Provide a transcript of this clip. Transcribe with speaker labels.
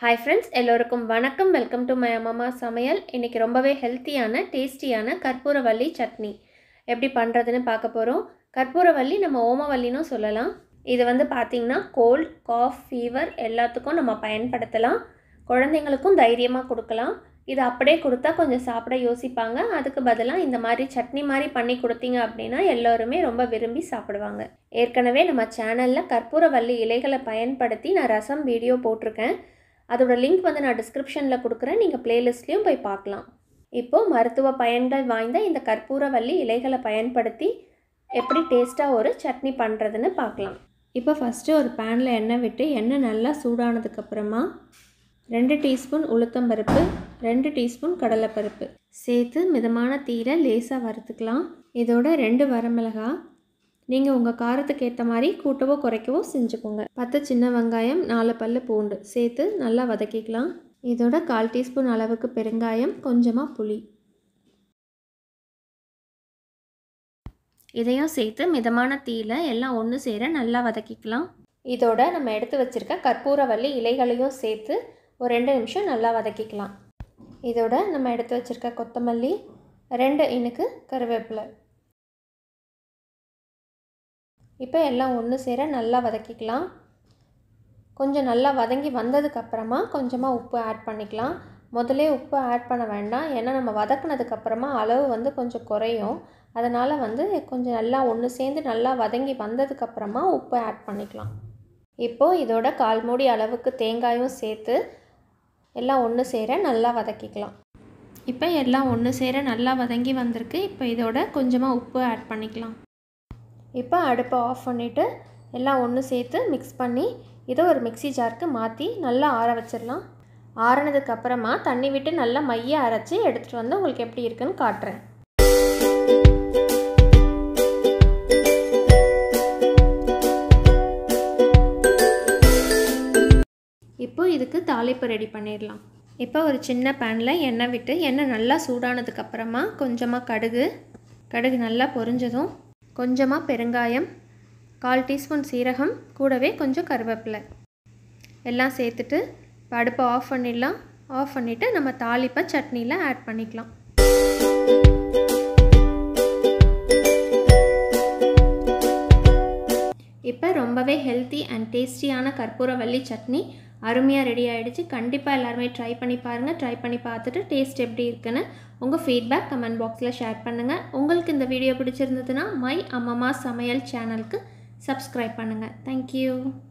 Speaker 1: hi friends எல்லோருக்கும் வணக்கம் welcome to my அம்மா சமையல் இன்றைக்கி ரொம்பவே ஹெல்த்தியான டேஸ்டியான கற்பூரவள்ளி சட்னி எப்படி பண்ணுறதுன்னு பார்க்க போகிறோம் கற்பூரவள்ளி நம்ம ஓமவல்லினும் சொல்லலாம் இது வந்து பார்த்திங்கன்னா கோல்ட் காஃப் ஃபீவர் எல்லாத்துக்கும் நம்ம பயன்படுத்தலாம் குழந்தைங்களுக்கும் தைரியமாக கொடுக்கலாம் இது அப்படியே கொடுத்தா கொஞ்சம் சாப்பிட யோசிப்பாங்க அதுக்கு பதிலாக இந்த மாதிரி சட்னி மாதிரி பண்ணி கொடுத்தீங்க அப்படின்னா எல்லோருமே ரொம்ப விரும்பி சாப்பிடுவாங்க ஏற்கனவே நம்ம சேனலில் கற்பூரவள்ளி இலைகளை பயன்படுத்தி நான் ரசம் வீடியோ போட்டிருக்கேன் அதோட லிங்க் வந்து நான் டிஸ்கிரிப்ஷனில் கொடுக்குறேன் நீங்கள் ப்ளேலிஸ்ட்லேயும் போய் பார்க்கலாம் இப்போது மருத்துவ பயன்கள் வாய்ந்த இந்த கற்பூரவள்ளி இலைகளை பயன்படுத்தி எப்படி டேஸ்ட்டாக ஒரு சட்னி பண்ணுறதுன்னு பார்க்கலாம் இப்போ ஃபஸ்ட்டு ஒரு பேனில் எண்ணெய் விட்டு எண்ணெய் நல்லா சூடானதுக்கப்புறமா ரெண்டு டீஸ்பூன் உளுத்தம்பருப்பு ரெண்டு டீஸ்பூன் கடலைப்பருப்பு சேர்த்து மிதமான தீரை லேசாக வறுத்துக்கலாம் இதோட ரெண்டு வரமிளகா நீங்கள் உங்கள் காரத்துக்கு ஏற்ற மாதிரி கூட்டவோ குறைக்கவோ செஞ்சுக்கோங்க பத்து சின்ன வெங்காயம் நாலு பல் பூண்டு சேர்த்து நல்லா வதக்கிக்கலாம் இதோட கால் டீஸ்பூன் அளவுக்கு பெருங்காயம் கொஞ்சமாக புளி இதையும் சேர்த்து மிதமான தீயில் எல்லாம் ஒன்று சேர நல்லா வதக்கிக்கலாம் இதோட நம்ம எடுத்து வச்சுருக்க கற்பூரவள்ளி இலைகளையும் சேர்த்து ஒரு ரெண்டு நிமிஷம் நல்லா வதக்கிக்கலாம் இதோட நம்ம எடுத்து வச்சுருக்க கொத்தமல்லி ரெண்டு இனுக்கு கருவேப்பிலை இப்போ எல்லாம் ஒன்று சேர நல்லா வதக்கிக்கலாம் கொஞ்சம் நல்லா வதங்கி வந்ததுக்கப்புறமா கொஞ்சமாக உப்பு ஆட் பண்ணிக்கலாம் முதலே உப்பு ஆட் பண்ண வேண்டாம் ஏன்னா நம்ம வதக்குனதுக்கப்புறமா அளவு வந்து கொஞ்சம் குறையும் அதனால் வந்து கொஞ்சம் நல்லா ஒன்று சேர்ந்து நல்லா வதங்கி வந்ததுக்கப்புறமா உப்பு ஆட் பண்ணிக்கலாம் இப்போது இதோட கால் மூடி அளவுக்கு தேங்காயும் சேர்த்து எல்லாம் ஒன்று சேர நல்லா வதக்கிக்கலாம் இப்போ எல்லாம் ஒன்று சேர நல்லா வதங்கி வந்திருக்கு இப்போ இதோட கொஞ்சமாக உப்பு ஆட் பண்ணிக்கலாம் இப்போ அடுப்பை ஆஃப் பண்ணிவிட்டு எல்லாம் ஒன்று சேர்த்து மிக்ஸ் பண்ணி இதை ஒரு மிக்சி ஜாருக்கு மாற்றி நல்லா ஆற வச்சிடலாம் ஆறினதுக்கப்புறமா தண்ணி விட்டு நல்லா மைய அரைச்சி எடுத்துகிட்டு வந்து உங்களுக்கு எப்படி இருக்குன்னு காட்டுறேன் இப்போ இதுக்கு தாளிப்பு ரெடி பண்ணிடலாம் இப்போ ஒரு சின்ன பேனில் எண்ணெய் விட்டு எண்ணெய் நல்லா சூடானதுக்கப்புறமா கொஞ்சமாக கடுகு கடுகு நல்லா பொரிஞ்சதும் கொஞ்சமாக பெருங்காயம் கால் டீஸ்பூன் சீரகம் கூடவே கொஞ்சம் கருவேப்பிலை எல்லாம் சேர்த்துட்டு இப்போ அடுப்பை ஆஃப் பண்ணிடலாம் ஆஃப் பண்ணிவிட்டு நம்ம தாளிப்பை சட்னியில் ஆட் பண்ணிக்கலாம் இப்போ ரொம்பவே ஹெல்த்தி அண்ட் டேஸ்டியான கற்பூரவள்ளி சட்னி அருமையாக ரெடி ஆகிடுச்சு கண்டிப்பாக எல்லாருமே ட்ரை பண்ணி பாருங்கள் ட்ரை பண்ணி பார்த்துட்டு டேஸ்ட் எப்படி இருக்குன்னு உங்கள் ஃபீட்பேக் கமெண்ட் பாக்ஸில் ஷேர் பண்ணுங்கள் உங்களுக்கு இந்த வீடியோ பிடிச்சிருந்ததுன்னா மை அம்மம்மா சமையல் சேனலுக்கு சப்ஸ்கிரைப் பண்ணுங்கள் தேங்க்யூ